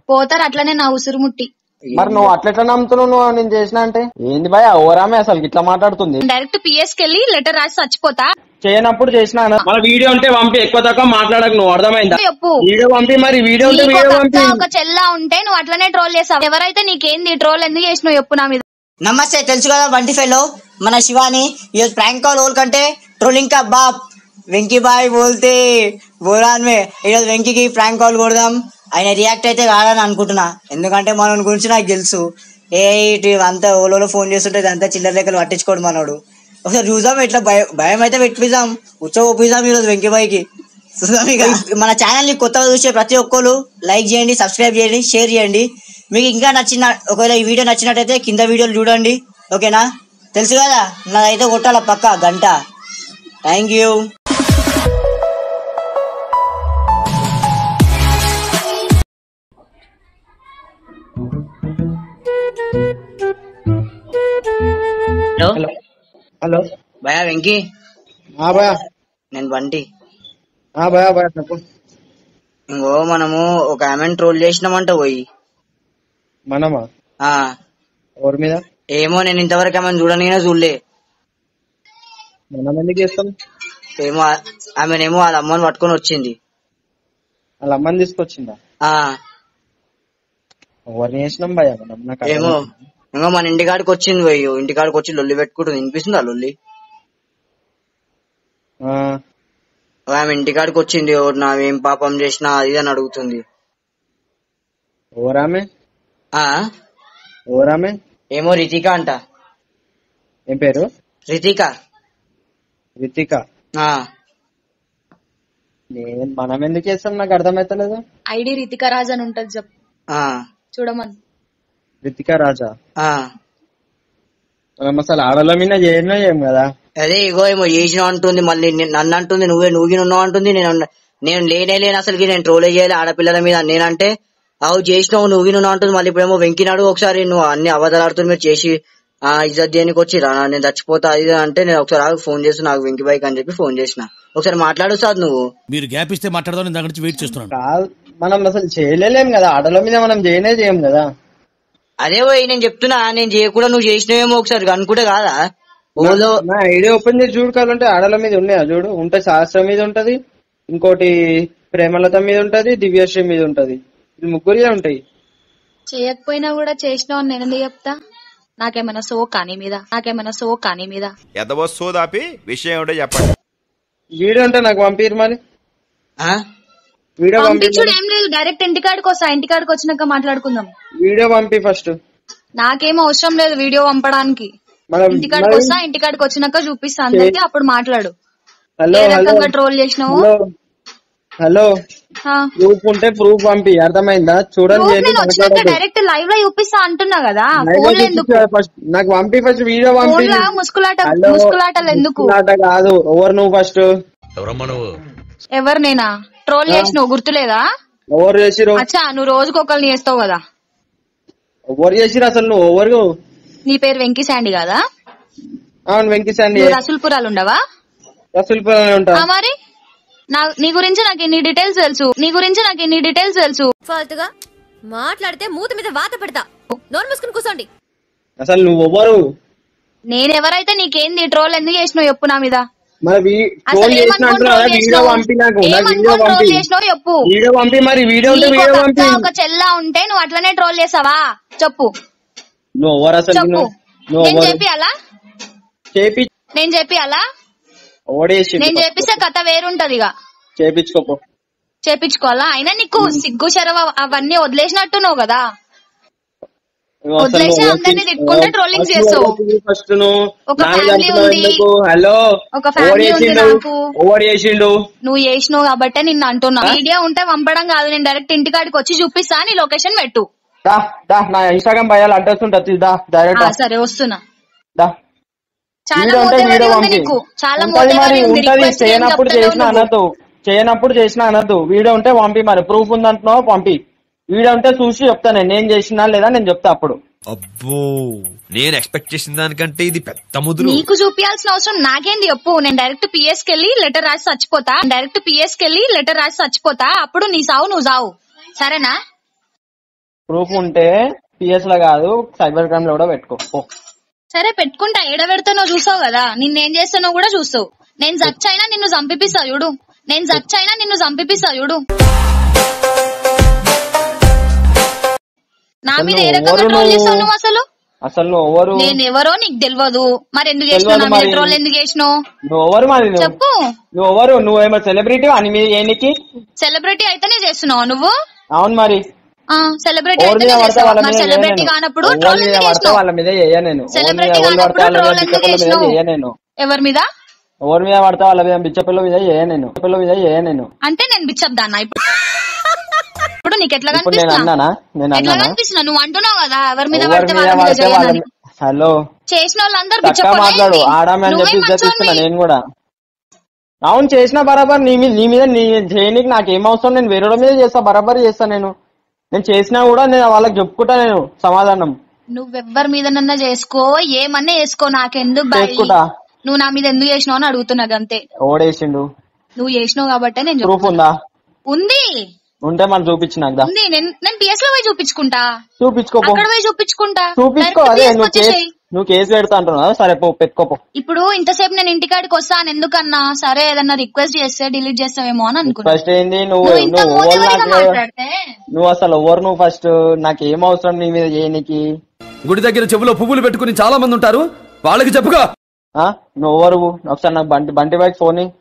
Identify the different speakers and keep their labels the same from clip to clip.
Speaker 1: పోతారు అట్లనే నా ఉసురు ముట్టి
Speaker 2: మరి నువ్వు అట్లెట్లా నమ్ముతున్నావు నువ్వు నేను చేసిన అంటే ఏంది భయ ఓరామే అసలు ఇట్లా మాట్లాడుతుంది
Speaker 1: డైరెక్ట్ పిఎస్ కి వెళ్ళి లెటర్ రాసి చచ్చిపోతా
Speaker 2: చేయనప్పుడు చేసిన అన-
Speaker 3: మన వీడియో ఉంటే పంపి ఎక్కువ తక్కువ మాట్లాడక నువ్వు అర్థమైందా
Speaker 1: చెప్పు
Speaker 3: వీడియో పంపి మరి వీడియో ఉంటే
Speaker 1: నీకు
Speaker 3: వీడియో
Speaker 1: ఒక
Speaker 3: పంపి
Speaker 1: అక్క, ఒక చెల్ల ఉంటే నువ్వు అట్లనే ట్రోల్ చేసావు ఎవరైతే నీకేంది ట్రోల్ ఎందుకు చేసినావు చెప్పు నా మీద
Speaker 4: నమస్తే తెలుసు కదా బంటి ఫెలో మన శివాని ఈరోజు ప్రాంక్ కాల్ ఓల్ కంటే ట్రోలింగ్ కా బాప్ వెంకీ బాయ్ బోల్తే బోరాన్ మే ఈరోజు వెంకీకి ప్రాంక్ కాల్ కొడదాం ఆయన రియాక్ట్ అయితే కాదని అనుకుంటున్నా ఎందుకంటే మన గురించి నాకు తెలుసు ఏ ఇటు అంతా ఓలో ఫోన్ చేస్తుంటే అంతా చిల్లర లెక్కలు పట్టించుకోడు మనోడు ఒకసారి చూద్దాం ఇట్లా భయం భయం అయితే పెట్టిద్దాం ఉత్సవ ఒప్పిద్దాం ఈరోజు వెంకీ బాయ్కి చూద్దాం ఇక మన ఛానల్ ని కొత్తగా చూసే ప్రతి ఒక్కరు లైక్ చేయండి సబ్స్క్రైబ్ చేయండి షేర్ చేయండి మీకు ఇంకా నచ్చిన ఒకవేళ ఈ వీడియో నచ్చినట్టయితే కింద వీడియోలు చూడండి ఓకేనా తెలుసు కదా నాదైతే కొట్టాల పక్క గంట థ్యాంక్ యూ హలో
Speaker 2: హలో
Speaker 4: భయా వెంకీ
Speaker 2: ఆ భయ
Speaker 4: నేను బంటి
Speaker 2: ఆ భయ భయ చెప్పు
Speaker 4: ఇంకో మనము ఒక ఆమెను ట్రోల్ చేసినామంట పోయి
Speaker 2: మనమా
Speaker 4: ఆ
Speaker 2: ఎవరి మీద
Speaker 4: ఏమో నేను ఇంతవరకు ఆమెను చూడనిగా చూడలే
Speaker 2: మనం ఎందుకు చేస్తాం
Speaker 4: ఏమో ఆ- ఆమెనేమో వాళ్ళ అమ్మని పట్టుకొని వచ్చింది
Speaker 2: వాళ్ళ అమ్మని తీసుకొచ్చిందా
Speaker 4: ఆ
Speaker 2: ఎవరిని చేసినాం భయ మనం నాకు అర్థం
Speaker 4: ఏమో
Speaker 2: కాదు.
Speaker 4: ఇంకో మన ఇంటికాడికి వచ్చింది పోయి ఇంటికాడికి వచ్చి లొల్లి పెట్టుకుంటుంది వినిపిస్తుందా లొల్లి
Speaker 2: ఆ,
Speaker 4: ఆమె ఇంటికాడికి వచ్చింది "ఓ, నావేం పాపం చేసినా అది ఇది అని అడుగుతుంది
Speaker 2: ఎవరామే
Speaker 4: ఆ
Speaker 2: ఎవరామే
Speaker 4: ఏమో రితిక అంట
Speaker 2: ఏం పేరు
Speaker 4: రితిక
Speaker 2: రితిక
Speaker 4: ఆ
Speaker 2: నేను మనం ఎందుకు చేస్తాం నాకు అర్థమైతలేదు
Speaker 1: ఐడి రితిక రాజ్ అని ఉంటది చెప్పు
Speaker 4: ఆ
Speaker 1: చూడమని
Speaker 2: రితిక రాజా
Speaker 4: ఆ
Speaker 2: మనం అసలు ఆడల మీద చేయనే చేయం కదా
Speaker 4: అదే ఇగో ఏమో చేసిన అంటుంది మళ్ళీ నే- నన్ను అంటుంది నువ్వే నువ్వు ఉన్నావు అంటుంది నేను అన్న- నేను లేనే లేను అసలుకి నేను ట్రోలే చేయాలి ఆడపిల్లల మీద నేనంటే అవు చేసినావు నువ్వు నువ్వు అంటుంది మళ్ళీ ఇప్పుడేమో వెంకినాడు ఒకసారి నువ్వు అన్ని అబద్ధాలు మీరు చేసి ఆ ఇజ్జత్ దేనికి వచ్చి రా నేను చచ్చిపోతా అది ఇది అంటే నేను ఒకసారి ఆగు ఫోన్ చేసి నాకు వెంకి బైక్ అని చెప్పి ఫోన్ చేసిన ఒకసారి మాట్లాడు సార్ నువ్వు
Speaker 5: మీరు గ్యాప్ ఇస్తే మాట్లాడదాం నేను దగ్గర నుంచి వెయిట్ చేస్తున్నాను
Speaker 2: కాదు మనం అసలు చేయలేం కదా ఆడల మీద మనం చేయనే చేయం కదా
Speaker 4: అదే పోయి నేను చెప్తున్నా నేను చేయకుండా నువ్వు చేసినావేమో ఒకసారి అనుకుంటే కాదా ఓలో
Speaker 2: నా ఐడియా ఓపెన్ చేసి చూడు కావాలంటే ఆడల మీద ఉన్నాయా చూడు ఉంటే శాస్త్రం మీద ఉంటది ఇంకోటి ప్రేమలత మీద ఉంటది దివ్యశ్రీ మీద ఉంటది ఇది ముగ్గురే ఉంటాయి
Speaker 1: చేయకపోయినా కూడా చేసినావు అని నేను ఎందుకు చెప్తా నాకేమైనా సో కానీ మీద నాకేమైనా సో కానీ మీద
Speaker 6: ఎదవో సోదాపి విషయం ఏమిటో చెప్పండి
Speaker 2: వీడియో ఉంటే నాకు పంపిరు మరి
Speaker 4: ఆ?
Speaker 2: వీడియో పంపి
Speaker 1: పంపించుడు ఏం లేదు డైరెక్ట్ ఇంటికాడికి వస్తా ఇంటికాడికి వచ్చినాక మాట్లాడుకుందాం
Speaker 2: వీడియో పంపి ఫస్ట్
Speaker 1: నాకేం అవసరం లేదు వీడియో పంపడానికి
Speaker 2: మనం
Speaker 1: ఇంటికాడికి వస్తా ఇంటికాడికి వచ్చినాక చూపిస్తా అందరికి అప్పుడు మాట్లాడు
Speaker 2: హలో
Speaker 1: ఏ
Speaker 2: హలో
Speaker 1: రకంగా ట్రోల్ చేసినావు
Speaker 2: హలో హలో
Speaker 1: ఆ.
Speaker 2: ప్రూఫ్ ఉంటే ప్రూఫ్ పంపి అర్థమైందా చూడండి
Speaker 1: రోజు
Speaker 2: ఏంటి
Speaker 1: నేను వచ్చినాక
Speaker 2: మాట్లాడొద్దు.
Speaker 1: డైరెక్ట్ లైవ్ లో చూపిస్తా అంటున్నా కదా
Speaker 2: లైవ్ లో
Speaker 1: ఫోన్ ఎందుకు
Speaker 2: చూపించు ఫస్ట్ నాకు పంపి ఫస్ట్ వీడియో పంపి
Speaker 1: ఫోన్ లా ముసుకులాట
Speaker 2: హలో
Speaker 1: ముసుకులాటలు ఎందుకు
Speaker 2: ముసుగులాట కాదు ఎవరు నువ్వు ఫస్ట్
Speaker 1: ఎవరు నేనా ట్రోల్ చేసినావు గుర్తులేదా
Speaker 2: ఎవరు చేసిరు
Speaker 1: అచ్చా నువ్వు రోజుకి ఒకరిని చేస్తావు కదా
Speaker 2: ఎవరు చేసిరు అసలు నువ్వు ఎవరు
Speaker 1: నీ పేరు వెంకీ శాండి కదా
Speaker 2: అవును వెంకటేశాండి
Speaker 1: నువ్వు రసూల్పురాలు ఉండవా
Speaker 2: రసూల్పురం ఉంటా
Speaker 1: ఆ మరి నా నీ గురించి నాకు ఎన్ని డీటెయిల్స్ తెలుసు నీ గురించి నాకు ఎన్ని డీటెయిల్స్ తెలుసు
Speaker 7: ఫాల్తుగా మాట్లాడితే మూత మీద వాత పెడతా నోరు మూసుకుని కూర్చోండి
Speaker 2: అసలు నువ్వు ఎవరు
Speaker 1: నేనెవరైతే నీకేంది ట్రోల్ ఎందుకు చేసినావు చెప్పు నా మీద
Speaker 2: మరి వీ-
Speaker 1: అసలు
Speaker 2: ఫోన్ చేసిన
Speaker 1: ఏమనుకొని
Speaker 2: అంటున్నావు
Speaker 1: troll
Speaker 2: కదా, వీడియో
Speaker 1: చేసినావు?
Speaker 2: పంపి నాకు నాకు వీడియో
Speaker 1: ఏమనుకొని
Speaker 2: పంపి
Speaker 1: troll చేసినావు చెప్పు
Speaker 2: వీడియో పంపి మరి వీడియో ఉంటే
Speaker 1: నీకు
Speaker 2: వీడియో
Speaker 1: ఒక
Speaker 2: పంపి
Speaker 1: అక్క, ఒక చెల్ల ఉంటే నువ్వు అట్లనే ట్రోల్ చేసావా చెప్పు
Speaker 2: నువ్వు ఎవరు అసలు
Speaker 1: చెప్పు
Speaker 2: నువ్వు నువ్వు
Speaker 1: నేను
Speaker 2: ఎవరు
Speaker 1: చెప్పి అలా
Speaker 2: చేపి
Speaker 1: నేను చెప్పి అలా
Speaker 2: ఓడేసి
Speaker 1: నేను చెప్పిస్తే కథ వేరుంటది ఇక
Speaker 2: చేపించుకోపో
Speaker 1: చేపించుకోవాలా అయినా నీకు సిగ్గు శరవ అవన్నీ వదిలేసినట్టున్నావు కదా
Speaker 2: నువ్వు అసలు
Speaker 1: వదిలేసి
Speaker 2: నువ్వు
Speaker 1: అందరినీ
Speaker 2: వచ్చి-
Speaker 1: తిట్టుకుంటే trolling
Speaker 2: ఫస్ట్
Speaker 1: చేస్తావు.
Speaker 2: నువ్వు ఫస్ట్ నువ్వు
Speaker 1: ఒక
Speaker 2: నాకు
Speaker 1: family
Speaker 2: చంపుతున్నావు
Speaker 1: ఉంది.
Speaker 2: ఎందుకు? హలో
Speaker 1: ఒక family
Speaker 2: ఓడి
Speaker 1: ఉంది
Speaker 2: చేసిండు
Speaker 1: నాకు.
Speaker 2: ఓడి చేసిండు
Speaker 1: నువ్వు చేసినావు కాబట్టే నిన్ను అంటున్నా వీడియో ఉంటే పంపడం కాదు నేను డైరెక్ట్ ఇంటికాడికి వచ్చి చూపిస్తా నీ లొకేషన్ పెట్టు
Speaker 2: దా దా నా ఇన్స్టాగ్రామ్ భయాలు అడ్రస్ ఉంటుంది దా
Speaker 1: ఆ,
Speaker 2: డైరెక్ట్
Speaker 1: సరే వస్తున్నా
Speaker 2: దా
Speaker 1: చాలా
Speaker 2: వీడియో ఉంటే
Speaker 1: మోతేవారి
Speaker 2: వీడియో
Speaker 1: ఉంది
Speaker 2: పంపి
Speaker 1: నీకు చాలా
Speaker 2: ఉంటది మరి
Speaker 1: మోతేవారి ఉంది
Speaker 2: ఉంటది
Speaker 1: రిక్వెస్ట్ ఏం
Speaker 2: చేయనప్పుడు
Speaker 1: చెప్తలేవు
Speaker 2: చేసిన
Speaker 1: నువ్వు.
Speaker 2: అనద్దు చేయనప్పుడు చేసిన అనద్దు వీడియో ఉంటే పంపి మరి ప్రూఫ్ ఉందంటున్నావు పంపి వీడియో ఉంటే చూసి చెప్తాను నేను ఏం చేసినా లేదా నేను చెప్తా అప్పుడు
Speaker 6: అబ్బో నేను ఎక్స్పెక్ట్ చేసిన దానికంటే ఇది పెద్ద ముదురు
Speaker 1: నీకు చూపించాల్సిన అవసరం నాకేంది చెప్పు నేను డైరెక్ట్ పిఎస్ కెళ్ళి లెటర్ రాసి చచ్చిపోతా డైరెక్ట్ పిఎస్ కెళ్ళి లెటర్ రాసి చచ్చిపోతా అప్పుడు నీ సావు నువ్వు సావు సరేనా
Speaker 2: ప్రూఫ్ ఉంటే పిఎస్ లో కాదు సైబర్ క్రైమ్ లో కూడా పెట్టుకో పో.
Speaker 1: సరే పెట్టుకుంటా ఏడ పెడతానో చూసావు కదా నిన్నేం చేస్తానో కూడా చూస్తావు నేను జచ్చైనా నిన్ను చంపిపిస్తా చూడు నేను జచ్చైనా నిన్ను చంపిపిస్తా చూడు నా మీద ఏ రకంగా
Speaker 2: ఎవరు
Speaker 1: ట్రోల్
Speaker 2: నువ్వు?
Speaker 1: చేస్తావు నువ్వు అసలు
Speaker 2: అసలు నువ్వు ఎవరు
Speaker 1: నేను ఎవరో నీకు తెలియదు మరి ఎందుకు చేసినావు
Speaker 2: తెలియదు
Speaker 1: నా మీద
Speaker 2: మరి.
Speaker 1: ట్రోల్ ఎందుకు చేసినావు
Speaker 2: నువ్వు ఎవరు మరి నువ్వు
Speaker 1: చెప్పు
Speaker 2: నువ్వు ఎవరు నువ్వేమో సెలబ్రిటీ అని మీ ఏనికి
Speaker 1: సెలబ్రిటీ అయితేనే చేస్తున్నావు నువ్వు
Speaker 2: అవును మరి
Speaker 1: సెలబ్రిటీ
Speaker 2: ఎవరి మీద
Speaker 1: అయితేనే
Speaker 2: పడితే
Speaker 1: చేస్తావు
Speaker 2: వాళ్ళ
Speaker 1: మరి
Speaker 2: మీద
Speaker 1: సెలబ్రిటీ
Speaker 2: చేయను.
Speaker 1: కానప్పుడు
Speaker 2: ఎవరి
Speaker 1: ట్రోల్
Speaker 2: మీద
Speaker 1: ఎందుకు
Speaker 2: పడితే
Speaker 1: చేసినావు
Speaker 2: వాళ్ళ మీద చేయ నేను ఎవరి మీద
Speaker 1: సెలబ్రిటీ
Speaker 2: ఎవరు పడితే
Speaker 1: కానప్పుడు
Speaker 2: వాళ్ళ మీద
Speaker 1: ట్రోల్ ఎందుకు
Speaker 2: బిచ్చపిల్ల మీద
Speaker 1: చేసినావు
Speaker 2: చేయ నేను
Speaker 1: ఎవరి మీద
Speaker 2: ఎవరి మీద పడితే వాళ్ళ మీద బిచ్చపిల్ల మీద చేయ నేను పిల్ల మీద చేయ నేను
Speaker 1: అంటే నేను బిచ్చబ్దాన్నా ఇప్పుడు ఇప్పుడు నీకు ఎట్లా
Speaker 2: ఇప్పుడు నేను
Speaker 1: కనిపిస్తున్నా
Speaker 2: అన్నానా నేను
Speaker 1: ఎట్లా
Speaker 2: అన్నానా
Speaker 1: కనిపిస్తున్నా నువ్వు అంటున్నావు కదా ఎవరి మీద
Speaker 2: ఎవరి
Speaker 1: పడితే
Speaker 2: మీద
Speaker 1: వాళ్ళ మీద
Speaker 2: పడితే వాళ్ళ
Speaker 1: చేయనని
Speaker 2: మీద- హలో
Speaker 1: చేసిన వాళ్ళందరూ
Speaker 2: చక్కగా
Speaker 1: బిచ్చపోలే
Speaker 2: మాట్లాడు
Speaker 1: ఏంటి?
Speaker 2: ఆడామే అని
Speaker 1: నువ్వే
Speaker 2: చెప్పి ఇజ్జత్ ఇస్తున్నా
Speaker 1: మంచోనివి.
Speaker 2: నేను కూడా అవును చేసిన బరాబర్ నీ మీద నీ మీద నీ చేయనీకి నాకు ఏం అవసరం నేను వేరే వాళ్ళ మీద చేస్తా బరాబర్ చేస్తా నేను నేను చేసినా కూడా నేను వాళ్ళకి చెప్పుకుంటా నేను సమాధానం
Speaker 1: నువ్వెవ్వరి మీదనన్నా చేసుకో ఏమన్నా చేసుకో నాకెందుకు బాయ్
Speaker 2: చేసుకుంటా
Speaker 1: నువ్వు నా మీద ఎందుకు చేసినావు అని అడుగుతున్నది అంతే
Speaker 2: ఓడేసిండు
Speaker 1: నువ్వు చేసినావు కాబట్టే నేను
Speaker 2: ప్రూఫ్
Speaker 1: చెప్తున్నా.
Speaker 2: ఉందా
Speaker 1: ఉంది
Speaker 2: ఉంటే మనం చూపించు నాకు దా.
Speaker 1: ఉంది నేను నేను పిఎస్ లో పోయి చూపించుకుంటా
Speaker 2: చూపించుకోపో
Speaker 1: అక్కడ పోయి చూపించుకుంటా
Speaker 2: చూపించుకో
Speaker 1: Direct
Speaker 2: అదే
Speaker 1: PS
Speaker 2: నువ్వు కేసు
Speaker 1: వచ్చేసేయ్.
Speaker 2: నువ్వు కేసు పెడతా అంటున్నావు కదా, సరే పో పెట్టుకోపో
Speaker 1: ఇప్పుడు ఇంతసేపు నేను ఇంటికాడికి వస్తాను ఎందుకన్నా సరే ఏదన్నా రిక్వెస్ట్ చేస్తే డిలీట్ చేస్తావేమో అని అనుకున్నా
Speaker 2: ఫస్ట్ ఏంది నువ్వు
Speaker 1: నువ్వు ఇంత
Speaker 2: నువ్వు ఎవరు
Speaker 1: మోతవరిగా
Speaker 2: నాకు
Speaker 1: మాట్లాడితే
Speaker 2: నువ్వు అసలు ఎవరు నువ్వు ఫస్ట్ నాకు ఏం అవసరం నీ మీద చేయనికి
Speaker 5: గుడి దగ్గర చెవులో పువ్వులు పెట్టుకుని చాలా మంది ఉంటారు వాళ్ళకి చెప్పుకో
Speaker 2: ఆ? నువ్వు ఎవరు ఒకసారి నాకు బంటి బంటి బైక్ ఫోన్ ఇయ్యి.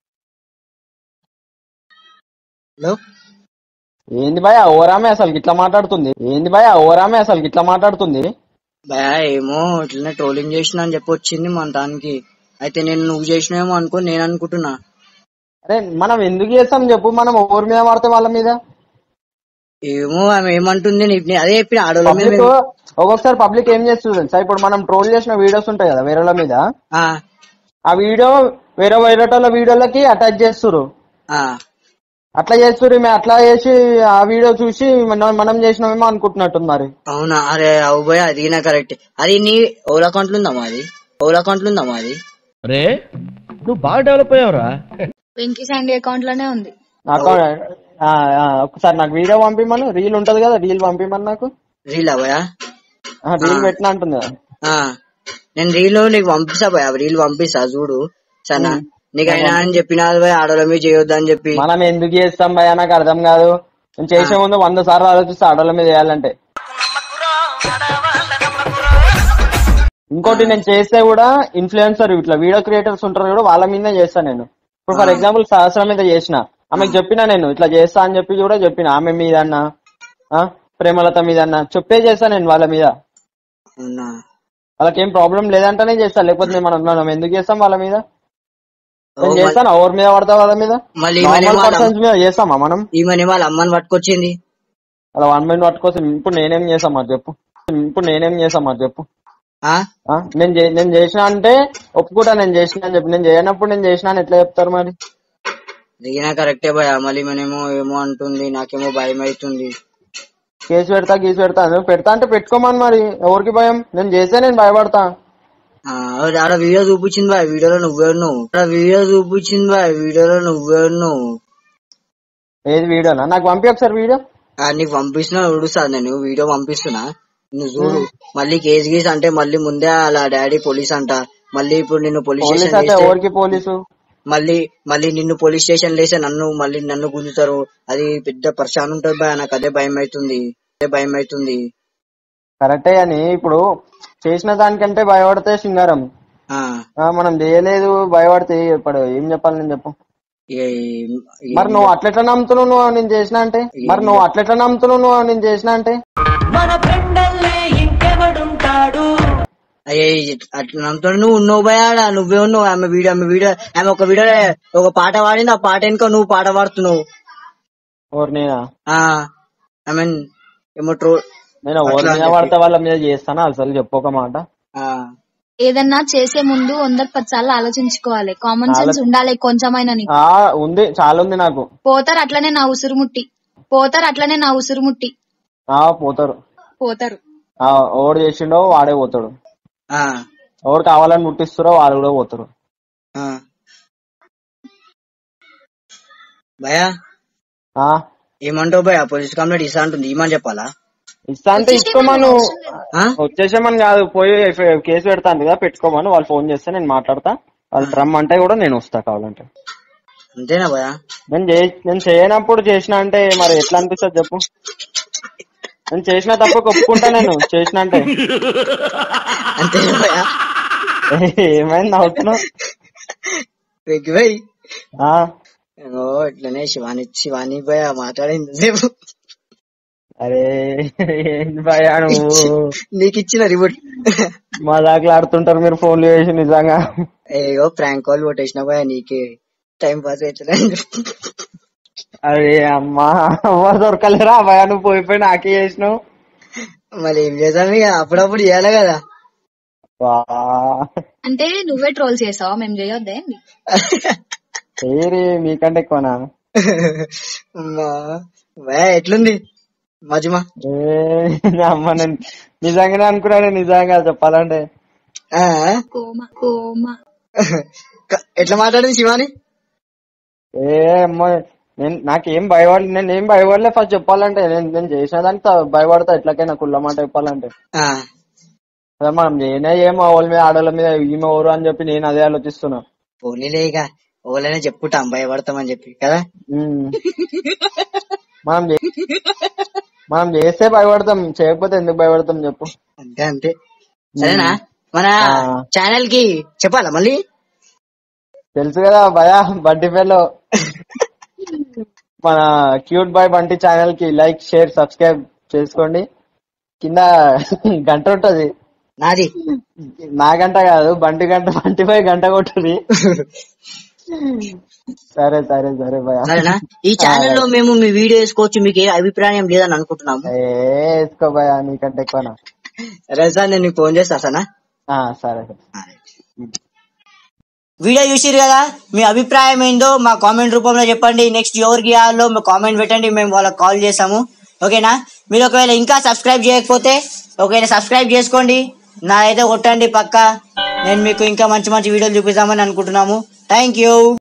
Speaker 4: హలో
Speaker 2: ఏంది భయ ఓరామే అసలు ఇట్లా మాట్లాడుతుంది ఏంది భయ ఓరామే అసలు ఇట్లా మాట్లాడుతుంది
Speaker 4: భయ ఏమో ఇట్లనే ట్రోలింగ్ చేసిన అని చెప్పి వచ్చింది మన దానికి అయితే నేను నువ్వు చేసినావేమో అనుకో నేను అనుకుంటున్నా
Speaker 2: అరే మనం ఎందుకు చేస్తాం చెప్పు మనం ఎవరి మీద పడితే వాళ్ళ మీద
Speaker 4: ఏమో ఆమె ఏమంటుంది నీ- నీ- అదే చెప్పిన ఆడోళ్ళ మీద
Speaker 2: పబ్లిక్ ఒక్కొక్కసారి పబ్లిక్ ఏం చేస్తుంది తెలుసా ఇప్పుడు మనం ట్రోల్ చేసిన వీడియోస్ ఉంటాయి కదా వేరే వాళ్ళ మీద
Speaker 4: ఆ,
Speaker 2: ఆ వీడియో వేరే వేరే వాళ్ళ వీడియోలకి అటాచ్ చేస్తురు
Speaker 4: ఆ,
Speaker 2: అట్లా చేస్తురు మేము అట్లా చేసి ఆ వీడియో చూసి మనం మనం చేసినామేమో అనుకుంటున్నట్టుంది మరి
Speaker 4: అవునా అరే అవు భయ అది నా కరెక్ట్ అది నీ ఓలా అకౌంట్ ఉందమ్మా అది ఓలా అకౌంట్ ఉందమ్మా అది
Speaker 3: రే నువ్వు బాగా డెవలప్ అయ్యావురా
Speaker 1: వెంకీ శాండీ అకౌంట్ లోనే ఉంది
Speaker 2: నాకు ఆ, ఆ, ఒకసారి నాకు వీడియో పంపిమను రీల్ ఉంటది కదా రీల్ పంపిమను నాకు
Speaker 4: రీల్ భయ
Speaker 2: ఆ, రీల్ పెట్టిన అంటుంది కదా
Speaker 4: ఆ నేను రీల్ నీకు పంపిస్తా భయ రీల్ పంపిస్తా చూడు సరేనా నీకైనా అని చెప్పినా భయ ఆడోళ్ళ మీద చేయొద్దు అని చెప్పి
Speaker 2: మనం ఎందుకు చేస్తాం భయ నాకు అర్థం కాదు నేను చేసే ముందు వంద సార్లు ఆలోచిస్తే ఆడోళ్ళ మీద వేయాలంటే ఇంకోటి నేను చేస్తే కూడా ఇన్ఫ్లుయెన్సర్ ఇట్లా వీడియో క్రియేటర్స్ ఉంటారు కూడా వాళ్ళ మీదనే చేస్తాను నేను ఇప్పుడు ఫర్ ఎగ్జాంపుల్ సహస్రం మీద చేసిన ఆమెకు చెప్పిన నేను ఇట్లా చేస్తా అని చెప్పి కూడా చెప్పిన ఆమె మీద అన్న ఆ, ప్రేమలత మీద అన్న చెప్పే చేస్తా నేను వాళ్ళ మీద
Speaker 4: అవునా
Speaker 2: వాళ్ళకి ఏం ప్రాబ్లం లేదంటేనే చేస్తా లేకపోతే మేము మనం మనం ఎందుకు చేస్తాం వాళ్ళ మీద
Speaker 4: ఓ,
Speaker 2: నేను
Speaker 4: మళ్ళీ-
Speaker 2: చేస్తాను ఎవరి మీద పడతా వాళ్ళ మీద
Speaker 4: మళ్ళీ
Speaker 2: నార్మల్
Speaker 4: ఈమెనేమో వాళ్ళ-
Speaker 2: పర్సన్స్ మీద చేస్తామా మనం
Speaker 4: ఈమెనే వాళ్ళ అమ్మని పట్టుకొచ్చింది
Speaker 2: అలా వన్ మినిట్ పట్టుకోసం ఇప్పుడు నేనేం చేసాం మరి చెప్పు ఇప్పుడు నేనేం చేసాం మరి చెప్పు
Speaker 4: ఆ
Speaker 2: ఆ? నేను చే- నేను చేసిన అంటే ఒప్పుకుంటా నేను చేసిన అని చెప్పి నేను చేయనప్పుడు నేను చేసిన అని ఎట్లా చెప్తారు మరి
Speaker 4: దిగినా కరెక్టే భయ మళ్ళీ ఈమెనేమో ఏమో అంటుంది నాకేమో భయం అవుతుంది
Speaker 2: కేసు పెడతా గీసు పెడతా నువ్వు పెడతా అంటే పెట్టుకోమని మరి ఎవరికి భయం నేను చేస్తే నేను భయపడతా
Speaker 4: ఆ, ఆడ వీడియో చూపించింది బాయ్ వీడియోలో నువ్వే ఉన్నావు ఆడ వీడియో చూపించింది బాయ్ వీడియోలో నువ్వే ఉన్నావు
Speaker 2: ఏది వీడియోనా నాకు పంపి ఒకసారి వీడియో
Speaker 4: ఆ, నీకు పంపిస్తున్నా చూడుస్తా నేను వీడియో పంపిస్తున్నా నువ్వు చూడు మళ్ళీ కేసు గీస్ అంటే మళ్ళీ ముందే అలా డాడీ పోలీస్ అంట మళ్ళీ ఇప్పుడు నిన్ను పోలీస్
Speaker 2: పోలీస్
Speaker 4: స్టేషన్
Speaker 2: అంటే
Speaker 4: వేస్తే
Speaker 2: ఎవరికి పోలీసు
Speaker 4: మళ్ళీ మళ్ళీ నిన్ను పోలీస్ స్టేషన్ లేస్తే నన్ను మళ్ళీ నన్ను గుంజుతారు అది పెద్ద పరిశాన్ ఉంటది భయ నాకు అదే భయం అవుతుంది అదే భయం అవుతుంది
Speaker 2: కరెక్టే అని ఇప్పుడు చేసిన దానికంటే భయపడితే సింగారం
Speaker 4: ఆ
Speaker 2: ఆ, మనం చేయలేదు భయపడితే ఇప్పుడు ఏం చెప్పాలి నేను చెప్పు
Speaker 4: ఏ-
Speaker 2: మరి నువ్వు అట్లెట్లా నమ్ముతున్నావు నువ్వు నేను చేసిన అంటే మరి నువ్వు అట్లెట్లా నమ్ముతున్నావు నువ్వు నేను చేసిన అంటే
Speaker 4: అయ్యే అట్లా నమ్ముతాడు నువ్వు ఉన్నావు భయాడ నువ్వే ఉన్నావు ఆమె వీడియో ఆమె వీడియో ఆమె ఒక వీడియో ఒక పాట పాడింది ఆ పాట వెనుక నువ్వు పాట పాడుతున్నావు
Speaker 2: ఓర్ నేనా
Speaker 4: ఆ ఐ మీన్ ఏమో ట్రో
Speaker 2: నేను ఎవరి
Speaker 4: అట్లా
Speaker 2: మీద
Speaker 4: అని
Speaker 2: పడితే వాళ్ళ మీద చేస్తానా అసలు చెప్పు ఒక మాట
Speaker 4: ఆ,
Speaker 1: ఏదన్నా చేసే ముందు వందరు పది సార్లు ఆలోచించుకోవాలి కామన్ సెన్స్ ఉండాలి కొంచెమైనా నీకు
Speaker 2: ఆ ఉంది చాలా ఉంది నాకు
Speaker 1: పోతారు అట్లనే నా ఉసురు ముట్టి పోతారు అట్లనే నా ఉసురు ముట్టి
Speaker 2: ఆ పోతారు
Speaker 1: పోతారు
Speaker 2: ఆ ఓడు చేసిండో వాడే పోతాడు
Speaker 4: ఆ,
Speaker 2: ఎవరు కావాలని ముట్టిస్తారో వాళ్ళు కూడా పోతారు
Speaker 4: ఆ. భయా
Speaker 2: ఆ
Speaker 4: ఏమంటావు భయ పోలీస్ కంప్లైంట్ ఇస్తా అంటుంది ఇమని చెప్పాలా
Speaker 2: ఇస్తా అంటే ఇచ్చుకోమను
Speaker 4: ఆ?
Speaker 2: వచ్చేసామని కాదు పోయి ఎఫ్- కేసు పెడతాను కదా పెట్టుకోమను వాళ్ళు ఫోన్ చేస్తే నేను మాట్లాడతా వాళ్ళు రమ్మంటే కూడా నేను వస్తా కావాలంటే
Speaker 4: అంతేనా భయ
Speaker 2: నేను చే- నేను చేయనప్పుడు చేసిన అంటే మరి ఎట్లా అనిపిస్తుంది చెప్పు నేను చేసిన తప్ప ఒప్పుకుంటా నేను చేసిన అంటే
Speaker 4: అంతేనా భయ
Speaker 2: ఏమైంది నవ్వుతున్నావు
Speaker 4: వెక్కి భయ్
Speaker 2: ఆ,
Speaker 4: ఓ ఇట్లనే శివాని శివాని భయ మాట్లాడింది సేపు
Speaker 2: అరే ఏంది భయ్యా నువ్వు
Speaker 4: నీకు ఇచ్చిన రిమోట్
Speaker 2: మా దాకా ఆడుతుంటారు మీరు ఫోన్లు చేసి నిజంగా
Speaker 4: ఏగో ప్రాంక్ కాల్ కొట్టేసిన భయ నీకే టైం పాస్ అవుతుంది
Speaker 2: అరే అమ్మా అవ్వ దొరకలేరా భయ నువ్వు పోయిపోయి నాకే చేసినావు
Speaker 4: మళ్ళీ ఏం చేద్దాం ఇక అప్పుడప్పుడు చేయాలి కదా
Speaker 2: వా.
Speaker 1: అంటే నువ్వే ట్రోల్ చేసావా మేము చేయొద్దే
Speaker 2: ఏరి మీకంటే ఎక్కువనా
Speaker 4: అమ్మా భయ ఎట్లుంది మజుమా
Speaker 2: ఏ అమ్మ నేను నిజంగానే అనుకున్నాను నిజంగా చెప్పాలంటే
Speaker 4: ఆ?
Speaker 1: కోమ కోమ
Speaker 4: క- ఎట్లా మాట్లాడింది శివాని
Speaker 2: ఏ అమ్మ నేను నాకేం భయపడ నేను ఏం భయపడలే ఫస్ట్ చెప్పాలంటే నేను నేను చేసిన దానికి త- భయపడతా ఎట్లకైనా కుళ్ళ మాట చెప్పాలంటే
Speaker 4: ఆ,
Speaker 2: అదే మనం నేనే ఏం మా వాళ్ళ మీద ఆడవాళ్ళ మీద ఈమె ఎవరు అని చెప్పి నేను అదే ఆలోచిస్తున్నా
Speaker 4: పోనీలే ఇక ఓలైనా చెప్పుకుంటాం భయపడతామని చెప్పి కదా
Speaker 2: ఉమ్. మనం చే- మనం చేస్తే భయపడతాం చేయకపోతే ఎందుకు భయపడతాం చెప్పు
Speaker 4: అంతే అంతే సరేనా మన
Speaker 2: ఆ.
Speaker 4: ఛానల్ కి చెప్పాలా మళ్ళీ
Speaker 2: తెలుసు కదా భయ బంటి పేర్లో మన క్యూట్ బాయ్ బంటి ఛానల్ కి లైక్ షేర్ సబ్స్క్రైబ్ చేసుకోండి కింద గంట ఉంటది
Speaker 4: నాది
Speaker 2: నా గంట కాదు బంటి గంట బంటి పై గంట కొట్టుది సరే సరే సరే భయ
Speaker 4: సరేనా ఈ ఛానల్ లో మేము మీ వీడియో వేసుకోవచ్చు మీకు ఏ అభిప్రాయం లేదని అనుకుంటున్నాము
Speaker 2: ఏ వేసుకో భయ నీకంటే ఎక్కువనా
Speaker 4: సరే సార్ నేను నీకు ఫోన్ చేస్తా సరేనా
Speaker 2: ఆ, సరే సరే
Speaker 4: వీడియో చూసిరు కదా మీ అభిప్రాయం ఏందో మా కామెంట్ రూపంలో చెప్పండి నెక్స్ట్ ఎవరికి ఇవ్వాలో మీ కామెంట్ పెట్టండి మేము వాళ్ళకి కాల్ చేస్తాము ఓకేనా మీరు ఒకవేళ ఇంకా సబ్స్క్రైబ్ చేయకపోతే ఒకవేళ సబ్స్క్రైబ్ చేసుకోండి నా అయితే కొట్టండి పక్క నేను మీకు ఇంకా మంచి మంచి వీడియోలు చూపిస్తామని అనుకుంటున్నాము థ్యాంక్ యూ